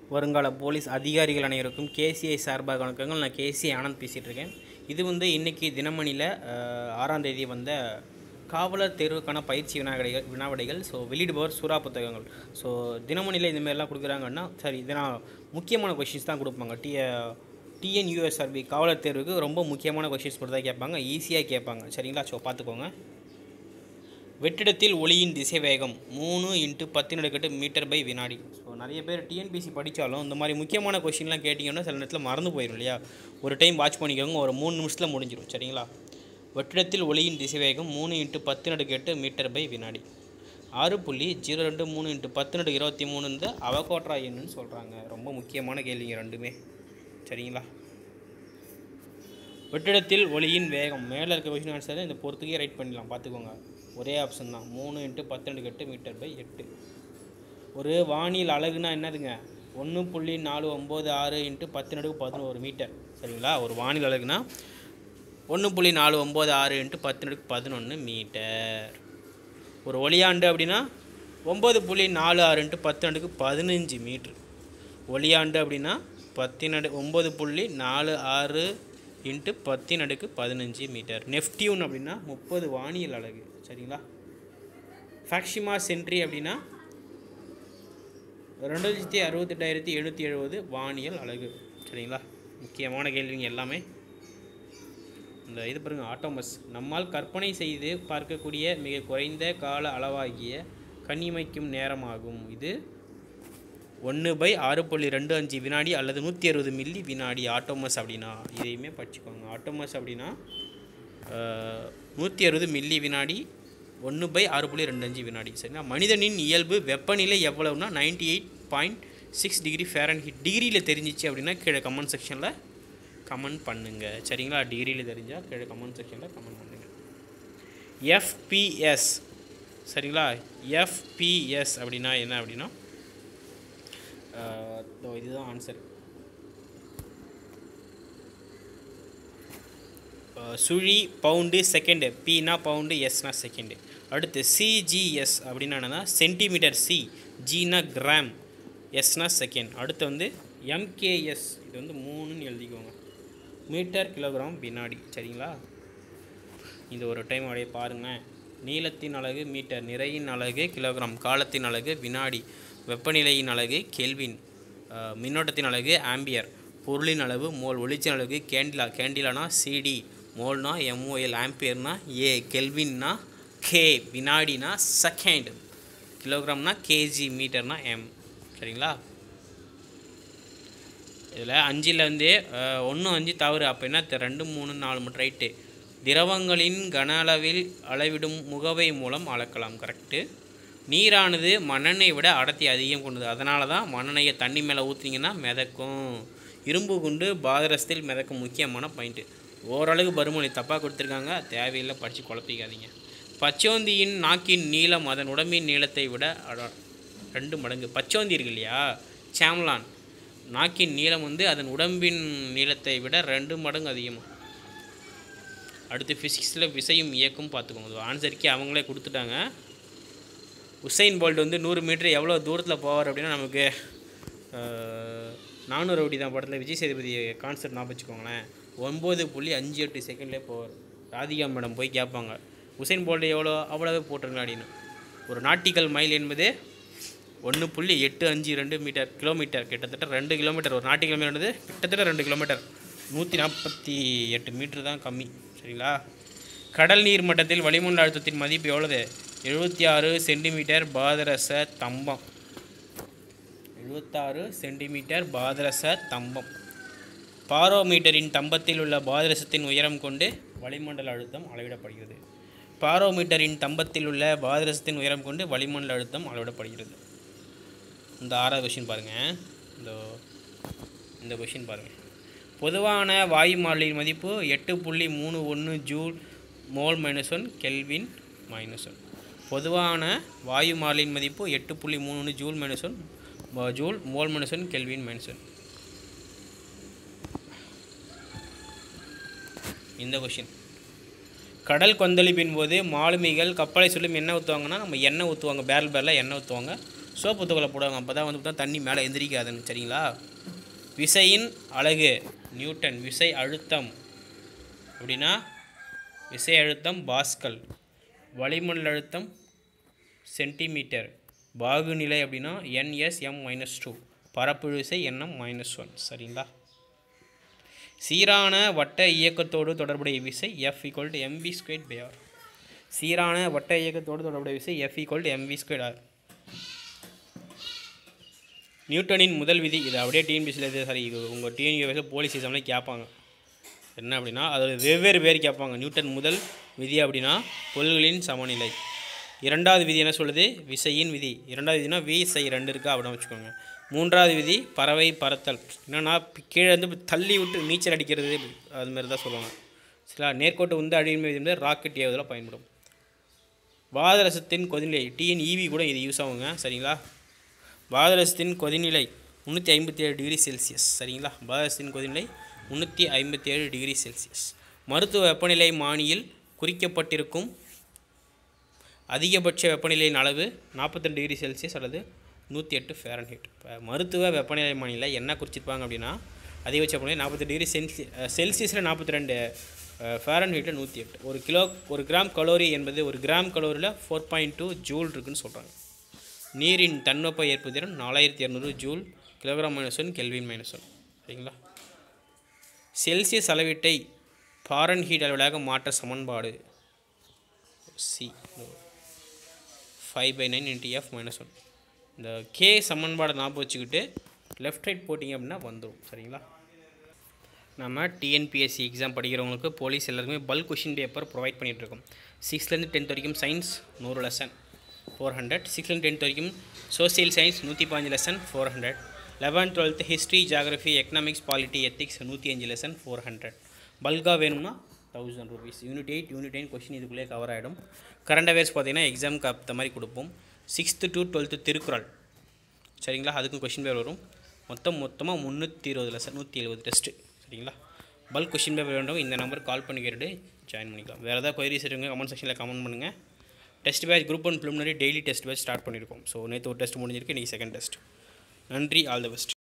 வருங்கால போலீஸ் அதிகாரிகள் அனைவருக்கும் கேசிஐ சார்பாக வணக்கங்கள் நான் கேசிஐ ஆனந்த் பேசிகிட்டு இருக்கேன் இது வந்து இன்றைக்கி தினமணியில் அஹ், ஆறாம் தேதி வந்த காவலர் தேர்வுக்கான பயிற்சி வினாவிடைகள் வினாவிடைகள் ஸோ வெளியிடுபவர் சூறா புத்தகங்கள் ஸோ தினமணியில் இந்த மாதிரிலாம் கொடுக்குறாங்கன்னா சரி இதனால் முக்கியமான கொஷின்ஸ் தான் கொடுப்பாங்க டி டிஎன்யூஎஸ்ஆர்பி காவலர் தேர்வுக்கு ரொம்ப முக்கியமான கொஷின்ஸ் மட்டும் தான் கேட்பாங்க ஈஸியாக கேட்பாங்க சரிங்களா ஸோ பார்த்துக்கோங்க வெற்றிடத்தில் ஒளியின் திசை வேகம் மூணு இன்ட்டு பத்து நடுக்கட்டு மீட்டர் பை வினாடி ஸோ நிறைய பேர் டிஎன்பிசி படித்தாலும் இந்த மாதிரி முக்கியமான கொஷின்லாம் கேட்டிங்கன்னா சில நேரத்தில் மறந்து போயிடும் இல்லையா ஒரு டைம் வாட்ச் பண்ணிக்கோங்க ஒரு மூணு நிமிஷத்தில் முடிஞ்சிடும் சரிங்களா வெற்றிடத்தில் ஒளியின் திசை வேகம் மூணு இன்ட்டு பத்து நடுக்கட்டு மீட்டர் பை வினாடி ஆறு புள்ளி ஜீரோ ரெண்டு மூணு இன்ட்டு பத்து நடு இருபத்தி மூணு இந்த அவகோட்ரா எண்ணுன்னு சொல்கிறாங்க ரொம்ப முக்கியமான கேள்விங்க ரெண்டுமே சரிங்களா வெற்றிடத்தில் ஒளியின் வேகம் மேலே இருக்க கொஷின் ஆன்சர் இந்த பொறுத்துக்கே ரைட் பண்ணிடலாம் பார்த்துக்கோங்க ஒரே ஆப்ஷன் தான் மூணு இன்ட்டு பத்து எட்டு மீட்டர் பை எட்டு ஒரு வானியல் அழகுனா என்னதுங்க ஒன்று புள்ளி நாலு ஒம்பது ஆறு இன்ட்டு பத்து நடுக்கு பதினோரு மீட்டர் சரிங்களா ஒரு வானில் அழகுனா ஒன்று புள்ளி நாலு ஒம்பது ஆறு இன்ட்டு பத்து நடுக்கு பதினொன்று மீட்டர் ஒரு ஒளியாண்டு அப்படின்னா ஒம்பது புள்ளி நாலு ஆறு இன்ட்டு பத்து நடுக்கு பதினஞ்சு மீட்ரு ஒளியாண்டு அப்படின்னா பத்தினடு ஒம்பது புள்ளி நாலு ஆறு இன்ட்டு பத்தின் அடுக்கு பதினஞ்சு மீட்டர் நெஃப்டியூன் அப்படின்னா முப்பது வானியல் அலகு சரிங்களா ஃபேக்ஷிமா சென்ட்ரி அப்படின்னா ரெண்டு லட்சத்தி அறுபத்தெட்டாயிரத்தி எழுநூற்றி எழுபது வானியல் அலகு சரிங்களா முக்கியமான கேள்விங்க எல்லாமே இந்த இது பாருங்க ஆட்டோமஸ் நம்மால் கற்பனை செய்து பார்க்கக்கூடிய மிக குறைந்த கால அளவாகிய கண்ணிமைக்கும் நேரமாகும் இது ஒன்று பை ஆறு புள்ளி ரெண்டு அஞ்சு வினாடி அல்லது நூற்றி அறுபது மில்லி வினாடி ஆட்டோமஸ் அப்படின்னா இதையுமே படிச்சுக்கோங்க ஆட்டோமஸ் அப்படின்னா நூற்றி அறுபது மில்லி வினாடி ஒன்று பை ஆறு புள்ளி ரெண்டு அஞ்சு வினாடி சரிங்களா மனிதனின் இயல்பு வெப்பநிலை எவ்வளவுனா ninety eight point six degree Fahrenheit டிகிரியில் தெரிஞ்சிச்சு அப்படின்னா கீழே கமெண்ட் செக்ஷனில் கமெண்ட் பண்ணுங்கள் சரிங்களா டிகிரியில் தெரிஞ்சால் கீழே கமெண்ட் செக்ஷனில் கமெண்ட் பண்ணுங்கள் எஃபிஎஸ் சரிங்களா எஃபிஎஸ் அப்படின்னா என்ன அப்படின்னா ஆஹ் இதோ இதுதான் ஆன்சர் சுழி பவுண்டு செகண்டு பினா பவுண்டு எஸ்னா செகண்டு அடுத்து சிஜிஎஸ் அப்படின்னா என்னன்னா சென்டிமீட்டர் சி ஜினா கிராம் எஸ்னா செகண்ட் அடுத்து வந்து எம்கேஎஸ் இது வந்து மூணுன்னு எழுதிக்கோங்க மீட்டர் கிலோகிராம் வினாடி சரிங்களா இது ஒரு டைம் அப்படியே பாருங்கள் நீளத்தின் அலகு மீட்டர் நிறையின் அலகு கிலோகிராம் காலத்தின் அலகு வினாடி வெப்பநிலையின் அலகு கெல்வின் அஹ், மின்னோட்டத்தின் அலகு ஆம்பியர் பொருளின் அளவு மோல் ஒளிச்சின் அலகு கேண்டிலா கேண்டிலானா சிடி மோல்னா எம்ஓஎல் ஆம்பியர்னா ஏ கெல்வின்னா கே வினாடினா செகண்ட் கிலோகிராம்னா கேஜி மீட்டர்னா எம் சரிங்களா இதில் அஞ்சில் வந்து ஒன்று அஞ்சு தவறு அப்போ என்ன தெ- ரெண்டு மூணு நாலு மட்டும் ரைட்டு திரவங்களின் கன அளவில் அளவிடும் முகவை மூலம் அளக்கலாம் கரெக்டு நீரானது மண்ணெண்ணெய் விட அடர்த்தி அதிகம் கொண்டது அதனால தான் மண்ணெண்ணெயை தண்ணி மேலே ஊற்றினீங்கன்னா மிதக்கும் இரும்பு குண்டு பாதரசத்தில் மிதக்கும் முக்கியமான பாயிண்ட்டு ஓரளவுக்கு பருமொழி தப்பாக கொடுத்துருக்காங்க தேவையில்லை படித்து குழப்பிக்காதீங்க பச்சோந்தியின் நாக்கின் நீளம் அதன் உடம்பின் நீளத்தை விட அட- ரெண்டு மடங்கு பச்சோந்தி இருக்கு இல்லையா சாம்லான் நாக்கின் நீளம் வந்து அதன் உடம்பின் நீளத்தை விட ரெண்டு மடங்கு அதிகமாக அடுத்து ஃபிசிக்ஸில் விசையும் இயக்கும் பார்த்துக்கோங்க ஆன்சருக்கே அவங்களே கொடுத்துட்டாங்க உசைன் போல்ட் வந்து நூறு மீட்டர் எவ்வளோ தூரத்தில் போவார் அப்படின்னா நமக்கு அஹ், நானூறு அப்படி தான் படத்தில் விஜய் சேதுபதி கான்செப்ட் ஞாபகம் வச்சுக்கோங்களேன் ஒம்பது புள்ளி அஞ்சு எட்டு செகண்ட்லேயே போவார் ராதிகா மேடம் போய் கேட்பாங்க உசைன் போல்ட் எவ்வளோ அவ்வளோவே போட்டுருங்க அப்படின்னு ஒரு நாட்டிக்கல் மைல் என்பது ஒன்று புள்ளி எட்டு அஞ்சு ரெண்டு மீட்டர் கிலோமீட்டர் கிட்டத்தட்ட ரெண்டு கிலோமீட்டர் ஒரு நாட்டு கிலோமீட்டர் கிட்டத்தட்ட ரெண்டு கிலோமீட்டர் நூற்றி நாற்பத்தி எட்டு மீட்ரு தான் கம்மி சரிங்களா கடல் நீர் மட்டத்தில் வளிமண்டல அழுத்தத்தின் மதிப்பு எவ்வளவு எழுபத்தி ஆறு சென்டிமீட்டர் பாதரச தம்பம் எழுபத்தாறு சென்டிமீட்டர் பாதரச தம்பம் பாரோமீட்டரின் தம்பத்தில் உள்ள பாதரசத்தின் உயரம் கொண்டு வளிமண்டல அழுத்தம் அளவிடப்படுகிறது பாரோமீட்டரின் தம்பத்தில் உள்ள பாதரசத்தின் உயரம் கொண்டு வளிமண்டல அழுத்தம் அளவிடப்படுகிறது இந்த ஆறாவது கொஷின் பாருங்கள் இந்த இந்த கொஷின் பாருங்கள் பொதுவான வாயு மாறிலியின் மதிப்பு எட்டு புள்ளி மூணு ஒன்று joule mole minus one kelvin minus one பொதுவான வாயு மாறிலியின் மதிப்பு எட்டு புள்ளி மூணு ஒன்று joule minus one joule mole minus one kelvin minus one இந்த கொஷின் கடல் கொந்தளிப்பின் போது மாலுமிகள் கப்பலை சொல்லும் எண்ணெய் ஊற்றுவாங்கன்னா நம்ம எண்ணெய் ஊற்றுவாங்க பேரல் பேரலில் எண்ணெய் ஊற்றுவாங்க சோப்பு தூக்கலை போடுவாங்க அப்போ தான் வந்து பார்த்தா தண்ணி மேலே எந்திரிக்காதுன்னு சரிங்களா விசையின் அலகு நியூட்டன் விசை அழுத்தம் அப்படின்னா விசை அழுத்தம் பாஸ்கல் வளிமண்டல அழுத்தம் சென்டிமீட்டர் பாகுநிலை அப்படின்னா என்எஸ்எம் மைனஸ் டூ பரப்பு விசை என்எம் மைனஸ் ஒன் சரிங்களா சீரான வட்ட இயக்கத்தோடு தொடர்புடைய விசை F equal to MV square by R சீரான வட்ட இயக்கத்தோடு தொடர்புடைய விசை F equal to MV square R நியூட்டனின் முதல் விதி இது அப்படியே டிஎன்பிசியில் சாரி இது உங்கள் டிஎன்பிஎஸ்சில் போலீஸ் எக்ஸாமில் கேட்பாங்க என்ன அப்படின்னா அதோட வெவ்வேறு பேர் கேட்பாங்க நியூட்டன் முதல் விதி அப்படின்னா பொருள்களின் சமநிலை இரண்டாவது விதி என்ன சொல்லுது விசையின் விதி இரண்டாவது விதினா வி சை ரெண்டு இருக்கா அப்படின்னு வச்சுக்கோங்க மூன்றாவது விதி பறவை பறத்தல் என்னன்னா கீழே இருந்து தள்ளி விட்டு நீச்சல் அடிக்கிறது அது மாதிரி தான் சொல்லுவாங்க சரிங்களா நேர்கோட்டு வந்து அடிமை விதி வந்து ராக்கெட் ஏவுதல பயன்படும் பாதரசத்தின் கொதிநிலை டிஎன் ஈவி கூட இது யூஸ் ஆகுங்க சரிங்களா பாதரசத்தின் கொதிநிலை முந்நூற்றி ஐம்பத்தி ஏழு டிகிரி செல்சியஸ் சரிங்களா பாதரசத்தின் கொதிநிலை முந்நூற்றி ஐம்பத்தி ஏழு டிகிரி செல்சியஸ் மருத்துவ வெப்பநிலை மானியில் குறிக்கப்பட்டிருக்கும் அதிகபட்ச வெப்பநிலையின் அளவு நாற்பத்தெண்டு டிகிரி செல்சியஸ் அல்லது நூற்றி எட்டு ஃபேரன்ஹீட் இப்போ மருத்துவ வெப்பநிலை மானியில் என்ன குறிச்சிருப்பாங்க அப்படின்னா அதிகபட்ச வெப்பநிலை நாற்பத்தெட்டு டிகிரி செல்சி செல்சியஸில் நாற்பத்தி ரெண்டு ஃபேரன்ஹீட்டில் நூற்றி எட்டு ஒரு கிலோ ஒரு கிராம் கலோரி என்பது ஒரு கிராம் கலோரியில் ஃபோர் பாயிண்ட் டூ ஜூல் இருக்குன்னு சொல்கிறாங்க நீரின் தன்வெப்ப ஏற்பு திறன் நாலாயிரத்தி இரநூறு joule kilogram minus one kelvin minus one சரிங்களா செல்சியஸ் அளவீட்டை ஃபாரன்ஹீட் அளவிலாக மாற்ற சமன்பாடு C five by nine into F minus one இந்த கே சமன்பாடை ஞாபகம் வச்சுக்கிட்டு லெஃப்ட் ரைட் போட்டிங்க அப்படின்னா வந்துடும் சரிங்களா நம்ம டிஎன்பிஎஸ்சி எக்ஸாம் படிக்கிறவங்களுக்கு போலீஸ் எல்லாருக்குமே பல்க் கொஷின் பேப்பர் ப்ரொவைட் பண்ணிகிட்ருக்கோம் சிக்ஸ்த்லேருந்து டென்த் வரைக்கும் சயின்ஸ் நூறு லெசன் ஃபோர் ஹண்ட்ரட் சிக்ஸ்த்லேருந்து டென்த் வரைக்கும் சோசியல் சயின்ஸ் நூற்றி பாஞ்சு lesson four hundred eleventh twelfth history geography economics polity ethics நூற்றி அஞ்சு லெசன் ஃபோர் ஹண்ட்ரட் பல்காக வேணும்னா thousand rupees unit eight unit nine question இதுக்குள்ளே கவர் ஆகிடும் கரண்ட் அவேர்ஸ் பார்த்தீங்கன்னா எக்ஸாமுக்கு அந்த மாதிரி கொடுப்போம் சிக்ஸ்த்து டு டுவெல்த்து திருக்குறள் சரிங்களா அதுக்கும் கொஷின் பேர் வரும் மொத்தம் மொத்தமாக முந்நூற்றி இருபது லெசன் நூற்றி எழுபது டெஸ்ட்டு சரிங்களா பல்க் கொஷின் பேப்பர் வேண்டும் இந்த நம்பர் கால் பண்ணி கேட்டுட்டு ஜாயின் பண்ணிக்கலாம் வேறு ஏதாவது கொயரிஸ் இருக்குங்க கமெண்ட் செக்ஷனில் கமெண்ட் பண்ணுங்கள் test batch group one preliminary daily test batch start பண்ணியிருக்கோம் ஸோ நேற்று ஒரு டெஸ்ட் முடிஞ்சிருக்கு இன்றைக்கி செகண்ட் டெஸ்ட் நன்றி ஆல் தி பெஸ்ட்